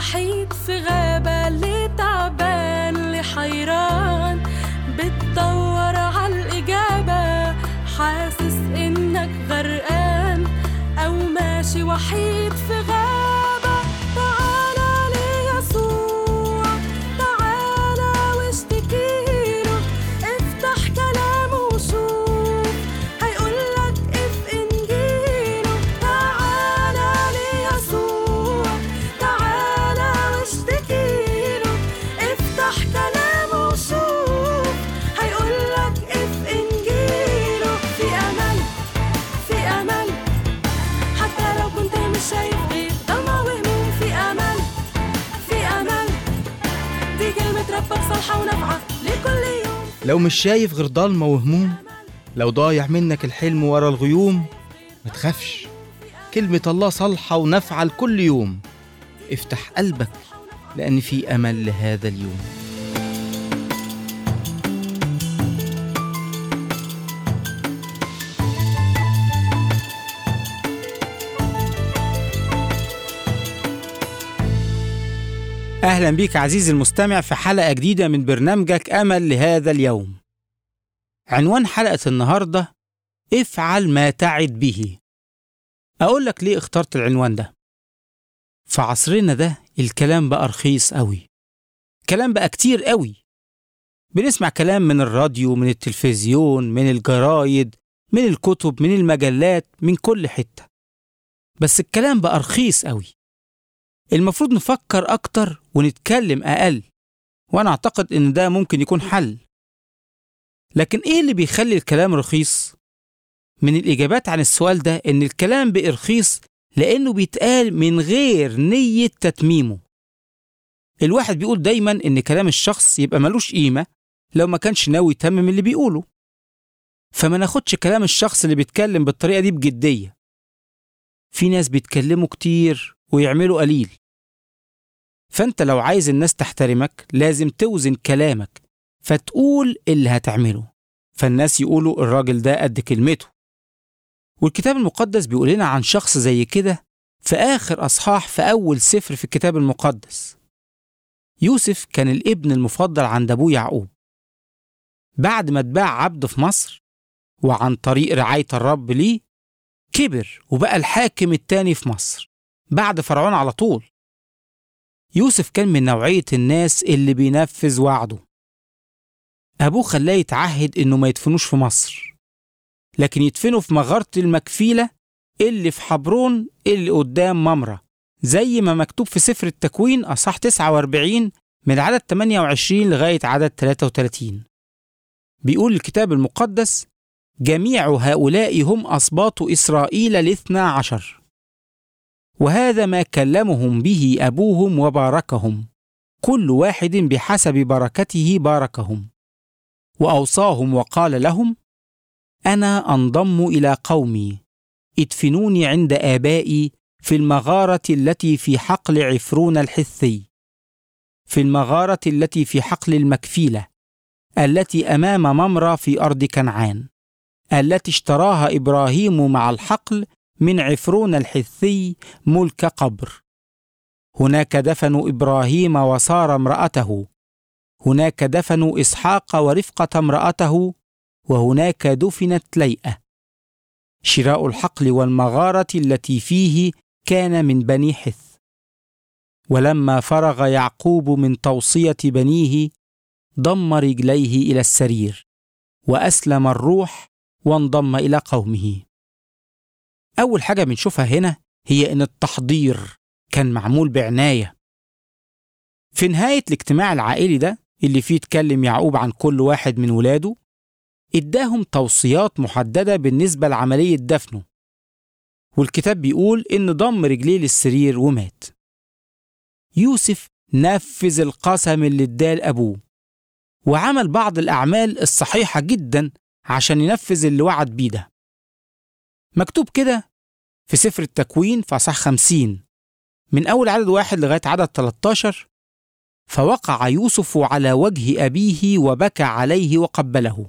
وحيد في غابة اللي تعبان اللي حيران بتدور عالإجابة حاسس إنك غرقان أو ماشي وحيد في غابة تعالى ليسوع تعالى واشتكيله افتح كلامه وشوف هيقولك اف انجيله تعالى ليسوع تعالى واشتكيله افتح كلامه وشوف هيقولك اف انجيله في امل في امل حتى لو كنت مش شايف غير ضلمة وهموم في امل في امل دي كلمة ربك صالحة ونافعة لكل يوم لو مش شايف غير ضلمة وهموم لو ضايع منك الحلم ورا الغيوم ما تخافش كلمة الله صالحة ونافعة لكل يوم افتح قلبك لأن في أمل لهذا اليوم أهلا بيك عزيزي المستمع في حلقة جديدة من برنامجك أمل لهذا اليوم. عنوان حلقة النهاردة افعل ما تعد به. أقول لك ليه اخترت العنوان ده؟ في عصرنا ده الكلام بقى رخيص قوي. كلام بقى كتير قوي. بنسمع كلام من الراديو من التلفزيون من الجرايد من الكتب من المجلات من كل حتة. بس الكلام بقى رخيص قوي. المفروض نفكر أكتر ونتكلم أقل وأنا أعتقد إن ده ممكن يكون حل لكن إيه اللي بيخلي الكلام رخيص؟ من الإجابات عن السؤال ده إن الكلام بقى رخيص لأنه بيتقال من غير نية تتميمه الواحد بيقول دايما إن كلام الشخص يبقى ملوش قيمة لو ما كانش ناوي يتمم اللي بيقوله فما ناخدش كلام الشخص اللي بيتكلم بالطريقة دي بجدية في ناس بيتكلموا كتير ويعملوا قليل فانت لو عايز الناس تحترمك لازم توزن كلامك فتقول اللي هتعمله فالناس يقولوا الراجل ده قد كلمته والكتاب المقدس بيقول لنا عن شخص زي كده في آخر أصحاح في أول سفر في الكتاب المقدس يوسف كان الابن المفضل عند أبوه يعقوب بعد ما اتباع عبد في مصر وعن طريق رعاية الرب ليه كبر وبقى الحاكم التاني في مصر بعد فرعون على طول يوسف كان من نوعية الناس اللي بينفذ وعده أبوه خلاه يتعهد إنه ما يدفنوش في مصر لكن يدفنوا في مغارة المكفيلة اللي في حبرون اللي قدام ممرة زي ما مكتوب في سفر التكوين أصح 49 من عدد 28 لغاية عدد 33 بيقول الكتاب المقدس جميع هؤلاء هم أسباط إسرائيل الاثنى عشر وهذا ما كلمهم به ابوهم وباركهم كل واحد بحسب بركته باركهم واوصاهم وقال لهم انا انضم الى قومي ادفنوني عند ابائي في المغاره التي في حقل عفرون الحثي في المغاره التي في حقل المكفيله التي امام ممرى في ارض كنعان التي اشتراها ابراهيم مع الحقل من عفرون الحثي ملك قبر هناك دفنوا ابراهيم وسار امراته هناك دفنوا اسحاق ورفقه امراته وهناك دفنت ليئه شراء الحقل والمغاره التي فيه كان من بني حث ولما فرغ يعقوب من توصيه بنيه ضم رجليه الى السرير واسلم الروح وانضم الى قومه أول حاجة بنشوفها هنا هي إن التحضير كان معمول بعناية. في نهاية الاجتماع العائلي ده اللي فيه اتكلم يعقوب عن كل واحد من ولاده اداهم توصيات محددة بالنسبة لعملية دفنه. والكتاب بيقول إن ضم رجليه للسرير ومات. يوسف نفذ القسم اللي اداه لأبوه وعمل بعض الأعمال الصحيحة جدا عشان ينفذ اللي وعد بيه ده. مكتوب كده في سفر التكوين في أصح خمسين من أول عدد واحد لغاية عدد 13 فوقع يوسف على وجه أبيه وبكى عليه وقبله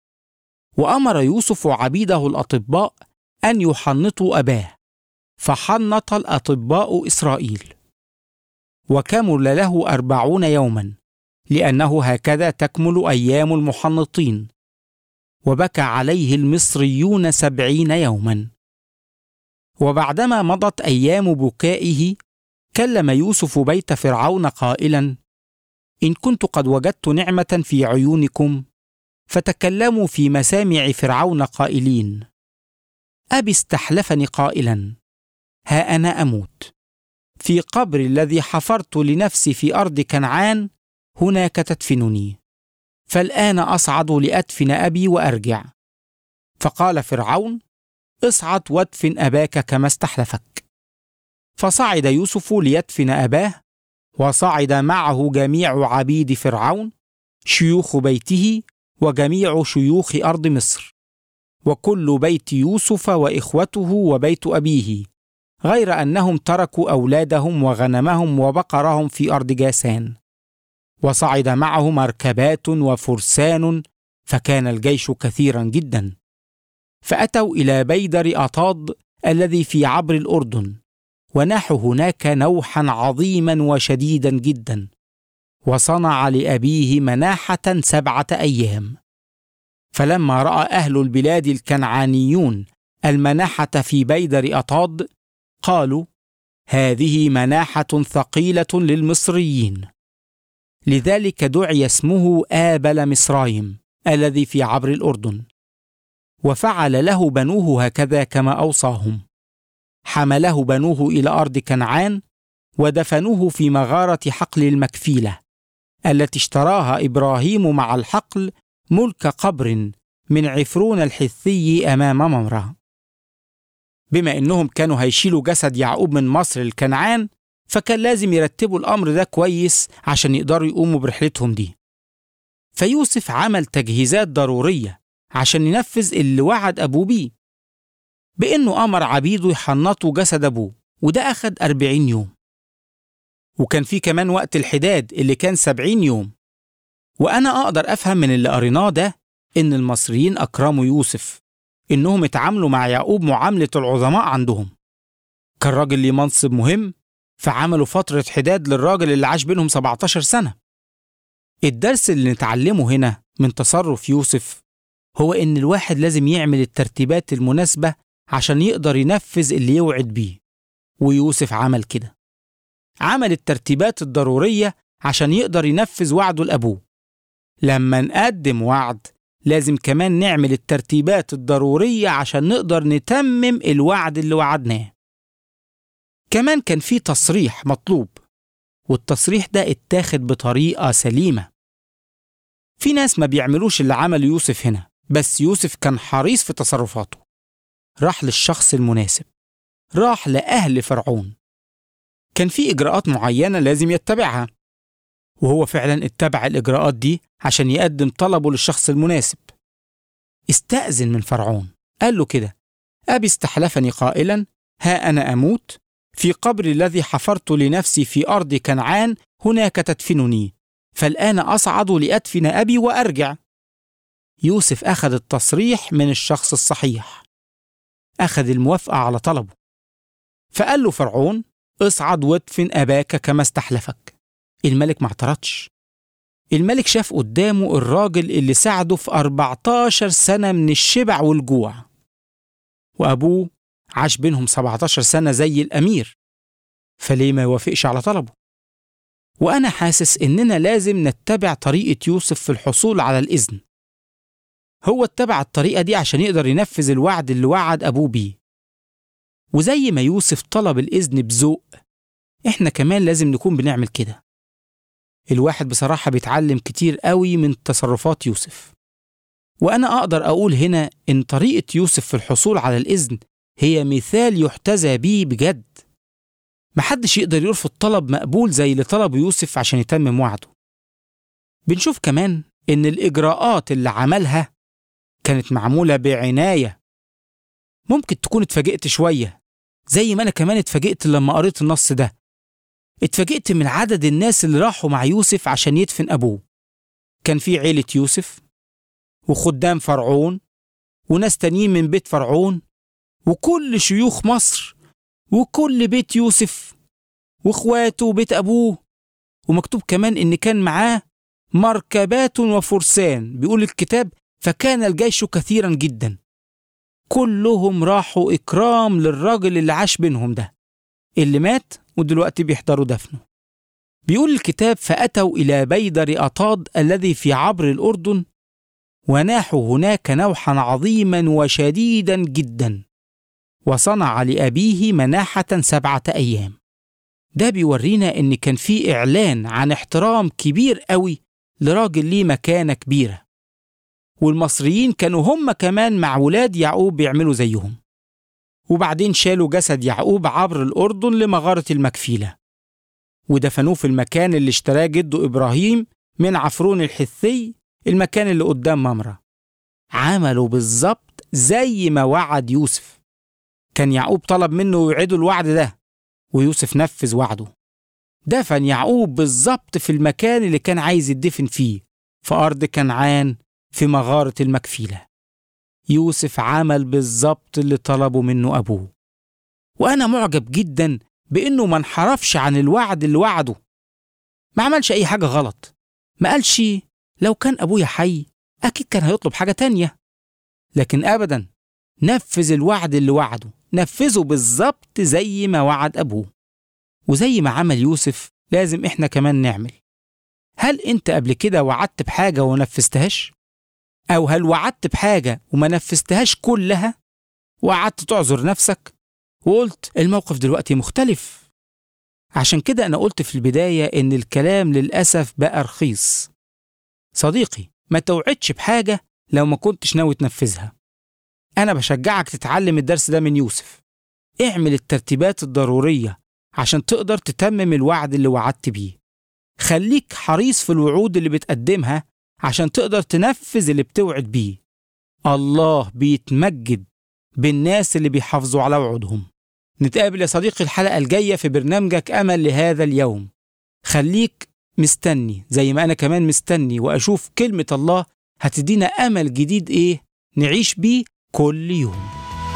وأمر يوسف عبيده الأطباء أن يحنطوا أباه فحنط الأطباء إسرائيل وكمل له أربعون يوما لأنه هكذا تكمل أيام المحنطين وبكى عليه المصريون سبعين يوما وبعدما مضت أيام بكائه كلم يوسف بيت فرعون قائلا إن كنت قد وجدت نعمة في عيونكم فتكلموا في مسامع فرعون قائلين أبي استحلفني قائلا ها أنا أموت في قبر الذي حفرت لنفسي في أرض كنعان هناك تدفنني فالآن أصعد لأدفن أبي وأرجع فقال فرعون اصعد وادفن أباك كما استحلفك فصعد يوسف ليدفن أباه وصعد معه جميع عبيد فرعون شيوخ بيته وجميع شيوخ أرض مصر وكل بيت يوسف وإخوته وبيت أبيه غير أنهم تركوا أولادهم وغنمهم وبقرهم في أرض جاسان وصعد معه مركبات وفرسان فكان الجيش كثيرا جدا فأتوا إلى بيدر أطاد الذي في عبر الأردن وناحوا هناك نوحا عظيما وشديدا جدا وصنع لأبيه مناحة سبعة أيام فلما رأى أهل البلاد الكنعانيون المناحة في بيدر أطاد قالوا هذه مناحة ثقيلة للمصريين لذلك دعي اسمه آبل مصرايم الذي في عبر الأردن وفعل له بنوه هكذا كما أوصاهم حمله بنوه إلى أرض كنعان ودفنوه في مغارة حقل المكفيلة التي اشتراها إبراهيم مع الحقل ملك قبر من عفرون الحثي أمام ممرة بما إنهم كانوا هيشيلوا جسد يعقوب من مصر لكنعان فكان لازم يرتبوا الأمر ده كويس عشان يقدروا يقوموا برحلتهم دي فيوسف عمل تجهيزات ضرورية عشان ينفذ اللي وعد أبوه بيه بإنه أمر عبيده يحنطوا جسد أبوه وده أخد أربعين يوم وكان في كمان وقت الحداد اللي كان سبعين يوم وأنا أقدر أفهم من اللي قريناه ده إن المصريين أكرموا يوسف إنهم اتعاملوا مع يعقوب معاملة العظماء عندهم كان راجل ليه منصب مهم فعملوا فترة حداد للراجل اللي عاش بينهم 17 سنة الدرس اللي نتعلمه هنا من تصرف يوسف هو إن الواحد لازم يعمل الترتيبات المناسبة عشان يقدر ينفذ اللي يوعد بيه ويوسف عمل كده عمل الترتيبات الضرورية عشان يقدر ينفذ وعده لأبوه لما نقدم وعد لازم كمان نعمل الترتيبات الضرورية عشان نقدر نتمم الوعد اللي وعدناه كمان كان في تصريح مطلوب والتصريح ده اتاخد بطريقة سليمة في ناس ما بيعملوش اللي عمل يوسف هنا بس يوسف كان حريص في تصرفاته راح للشخص المناسب راح لأهل فرعون كان في إجراءات معينة لازم يتبعها وهو فعلا اتبع الإجراءات دي عشان يقدم طلبه للشخص المناسب استأذن من فرعون قال له كده أبي استحلفني قائلا ها أنا أموت في قبر الذي حفرت لنفسي في أرض كنعان هناك تدفنني فالآن أصعد لأدفن أبي وأرجع يوسف أخذ التصريح من الشخص الصحيح أخذ الموافقة على طلبه فقال له فرعون اصعد وادفن أباك كما استحلفك الملك ما اعترضش الملك شاف قدامه الراجل اللي ساعده في 14 سنة من الشبع والجوع وأبوه عاش بينهم 17 سنة زي الأمير فليه ما يوافقش على طلبه وأنا حاسس إننا لازم نتبع طريقة يوسف في الحصول على الإذن هو اتبع الطريقة دي عشان يقدر ينفذ الوعد اللي وعد أبوه بيه وزي ما يوسف طلب الإذن بذوق إحنا كمان لازم نكون بنعمل كده الواحد بصراحة بيتعلم كتير قوي من تصرفات يوسف وأنا أقدر أقول هنا إن طريقة يوسف في الحصول على الإذن هي مثال يحتذى بيه بجد محدش يقدر يرفض طلب مقبول زي اللي طلبه يوسف عشان يتمم وعده بنشوف كمان إن الإجراءات اللي عملها كانت معمولة بعناية ممكن تكون اتفاجئت شوية زي ما أنا كمان اتفاجئت لما قريت النص ده اتفاجئت من عدد الناس اللي راحوا مع يوسف عشان يدفن أبوه كان في عيلة يوسف وخدام فرعون وناس تانيين من بيت فرعون وكل شيوخ مصر وكل بيت يوسف واخواته وبيت أبوه ومكتوب كمان إن كان معاه مركبات وفرسان بيقول الكتاب فكان الجيش كثيرا جدا كلهم راحوا إكرام للراجل اللي عاش بينهم ده اللي مات ودلوقتي بيحضروا دفنه بيقول الكتاب فأتوا إلى بيدر أطاد الذي في عبر الأردن وناحوا هناك نوحا عظيما وشديدا جدا وصنع لأبيه مناحة سبعة أيام ده بيورينا إن كان في إعلان عن احترام كبير قوي لراجل ليه مكانة كبيرة والمصريين كانوا هم كمان مع ولاد يعقوب بيعملوا زيهم وبعدين شالوا جسد يعقوب عبر الأردن لمغارة المكفيلة ودفنوه في المكان اللي اشتراه جده إبراهيم من عفرون الحثي المكان اللي قدام ممرة عملوا بالظبط زي ما وعد يوسف كان يعقوب طلب منه يعيدوا الوعد ده ويوسف نفذ وعده دفن يعقوب بالظبط في المكان اللي كان عايز يدفن فيه في أرض كنعان في مغارة المكفيلة يوسف عمل بالظبط اللي طلبه منه أبوه وأنا معجب جدا بإنه ما انحرفش عن الوعد اللي وعده ما عملش أي حاجة غلط ما قالش لو كان أبويا حي أكيد كان هيطلب حاجة تانية لكن أبدا نفذ الوعد اللي وعده نفذه بالظبط زي ما وعد أبوه وزي ما عمل يوسف لازم إحنا كمان نعمل هل أنت قبل كده وعدت بحاجة ونفذتهاش؟ أو هل وعدت بحاجة وما نفذتهاش كلها؟ وقعدت تعذر نفسك وقلت الموقف دلوقتي مختلف عشان كده أنا قلت في البداية إن الكلام للأسف بقى رخيص صديقي ما توعدش بحاجة لو ما كنتش ناوي تنفذها أنا بشجعك تتعلم الدرس ده من يوسف اعمل الترتيبات الضرورية عشان تقدر تتمم الوعد اللي وعدت بيه خليك حريص في الوعود اللي بتقدمها عشان تقدر تنفذ اللي بتوعد بيه الله بيتمجد بالناس اللي بيحافظوا على وعودهم نتقابل يا صديقي الحلقة الجاية في برنامجك أمل لهذا اليوم خليك مستني زي ما أنا كمان مستني وأشوف كلمة الله هتدينا أمل جديد إيه نعيش بيه كل يوم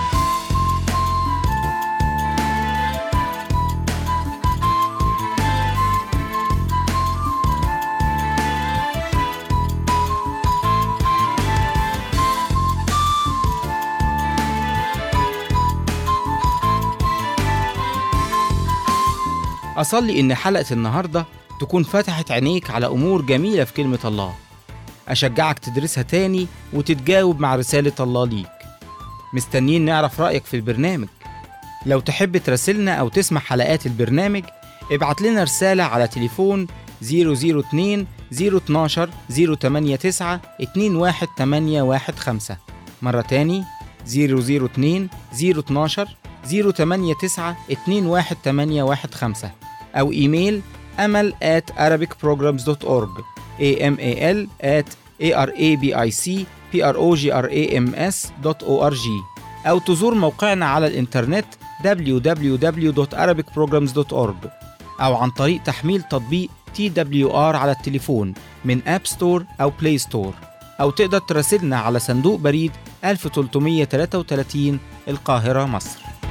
أصلي إن حلقة النهاردة تكون فتحت عينيك على أمور جميلة في كلمة الله أشجعك تدرسها تاني وتتجاوب مع رسالة الله ليك مستنيين نعرف رأيك في البرنامج لو تحب تراسلنا أو تسمع حلقات البرنامج ابعت لنا رسالة على تليفون 002 012 089 21815 مرة تاني 002 012 089 21815 أو إيميل أمل at arabicprograms.org amal at arabicprograms.org أو تزور موقعنا على الإنترنت www.arabicprograms.org أو عن طريق تحميل تطبيق TWR على التليفون من أب ستور أو بلاي ستور أو تقدر تراسلنا على صندوق بريد 1333 القاهرة مصر